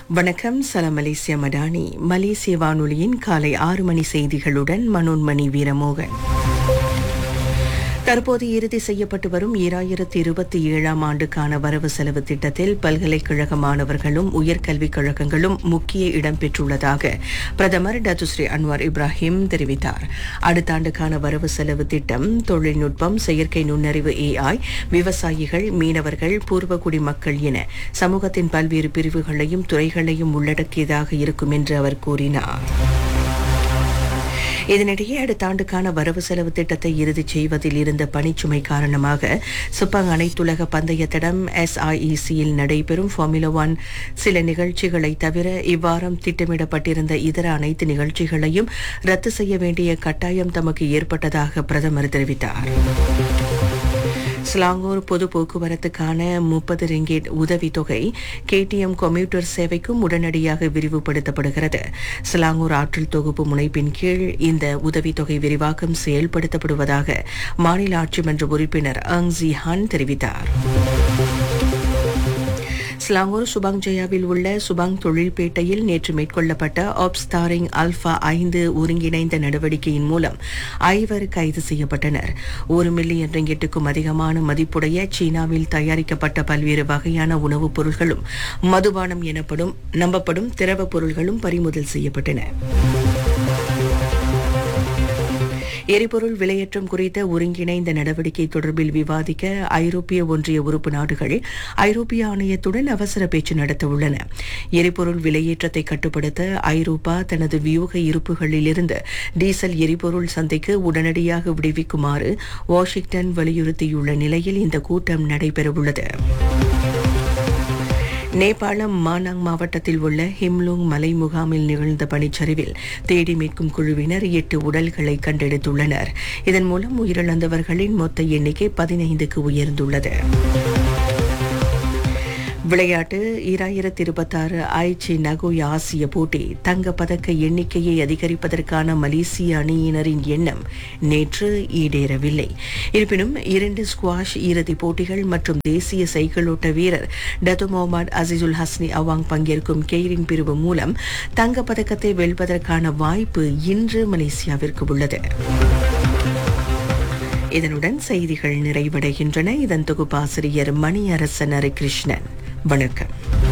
வணக்கம் சலாம் மலேசிய மடானி மலேசிய வானொலியின் காலை ஆறு மணி செய்திகளுடன் மனோன்மணி வீரமோகன் தற்போது இறுதி செய்யப்பட்டு வரும் ஈராயிரத்தி இருபத்தி ஏழாம் ஆண்டுக்கான வரவு செலவு திட்டத்தில் பல்கலைக்கழக மாணவர்களும் உயர்கல்விக் கழகங்களும் முக்கிய இடம் பெற்றுள்ளதாக பிரதமர் டத்துஸ்ரீ அன்வார் இப்ராஹிம் தெரிவித்தார் அடுத்த ஆண்டுக்கான வரவு செலவு திட்டம் தொழில்நுட்பம் செயற்கை நுண்ணறிவு ஏஐ விவசாயிகள் மீனவர்கள் பூர்வகுடி மக்கள் என சமூகத்தின் பல்வேறு பிரிவுகளையும் துறைகளையும் உள்ளடக்கியதாக இருக்கும் என்று அவர் கூறினார் இதனிடையே அடுத்த ஆண்டுக்கான வரவு செலவு திட்டத்தை இறுதி செய்வதில் இருந்த பணிச்சுமை காரணமாக சுப்பாங் அனைத்துலக பந்தய தடம் எஸ்ஐஇசியில் நடைபெறும் ஃபார்முலா ஒன் சில நிகழ்ச்சிகளை தவிர இவ்வாரம் திட்டமிடப்பட்டிருந்த இதர அனைத்து நிகழ்ச்சிகளையும் ரத்து செய்ய வேண்டிய கட்டாயம் தமக்கு ஏற்பட்டதாக பிரதமர் தெரிவித்தார் ஸ்லாங்கூர் பொது போக்குவரத்துக்கான முப்பது ரிங்கேட் உதவித்தொகை கேடிஎம் கம்ப்யூட்டர் சேவைக்கும் உடனடியாக விரிவுபடுத்தப்படுகிறது ஸ்லாங்கூர் ஆற்றல் தொகுப்பு முனைப்பின் கீழ் இந்த உதவித்தொகை விரிவாக்கம் செயல்படுத்தப்படுவதாக மாநில ஆட்சிமன்ற உறுப்பினர் அங் ஜி ஹான் தெரிவித்தார் ஸ்லாங்கூர் சுபாங் ஜெயாவில் உள்ள சுபாங் தொழில்பேட்டையில் நேற்று மேற்கொள்ளப்பட்ட ஆப்ஸ்டாரிங் அல்பா ஐந்து ஒருங்கிணைந்த நடவடிக்கையின் மூலம் ஐவர் கைது செய்யப்பட்டனர் ஒரு மில்லியன் ரிங்கெட்டுக்கும் அதிகமான மதிப்புடைய சீனாவில் தயாரிக்கப்பட்ட பல்வேறு வகையான உணவுப் பொருட்களும் மதுபானம் எனப்படும் நம்பப்படும் திரவ பொருட்களும் பறிமுதல் செய்யப்பட்டன எரிபொருள் விலையேற்றம் குறித்த ஒருங்கிணைந்த நடவடிக்கை தொடர்பில் விவாதிக்க ஐரோப்பிய ஒன்றிய உறுப்பு நாடுகள் ஐரோப்பிய ஆணையத்துடன் அவசர பேச்சு நடத்த உள்ளன எரிபொருள் விலையேற்றத்தை கட்டுப்படுத்த ஐரோப்பா தனது வியூக இருப்புகளிலிருந்து டீசல் எரிபொருள் சந்தைக்கு உடனடியாக விடுவிக்குமாறு வாஷிங்டன் வலியுறுத்தியுள்ள நிலையில் இந்த கூட்டம் நடைபெறவுள்ளது நேபாளம் மானாங் மாவட்டத்தில் உள்ள ஹிம்லுங் மலை முகாமில் நிகழ்ந்த பனிச்சரிவில் தேடி மீட்கும் குழுவினர் எட்டு உடல்களை கண்டெடுத்துள்ளனர் இதன் மூலம் உயிரிழந்தவர்களின் மொத்த எண்ணிக்கை பதினைந்துக்கு உயர்ந்துள்ளது விளையாட்டு இராயிரத்தி இருபத்தாறு ஐச்சி நகோயா ஆசிய போட்டி தங்க பதக்க எண்ணிக்கையை அதிகரிப்பதற்கான மலேசிய அணியினரின் எண்ணம் நேற்று ஈடேறவில்லை இருப்பினும் இரண்டு ஸ்குவாஷ் இறுதிப் போட்டிகள் மற்றும் தேசிய சைக்கிளோட்ட வீரர் Datuk Muhammad Azizul Hasni Awang பங்கேற்கும் கெய்ரின் பிரிவு மூலம் தங்க பதக்கத்தை வெல்வதற்கான வாய்ப்பு இன்று மலேசியாவிற்கு உள்ளது இதனுடன் செய்திகள் நிறைவடைகின்றன இதன் தொகுப்பாசிரியர் மணியரசன் ஹரிகிருஷ்ணன் வணக்கம்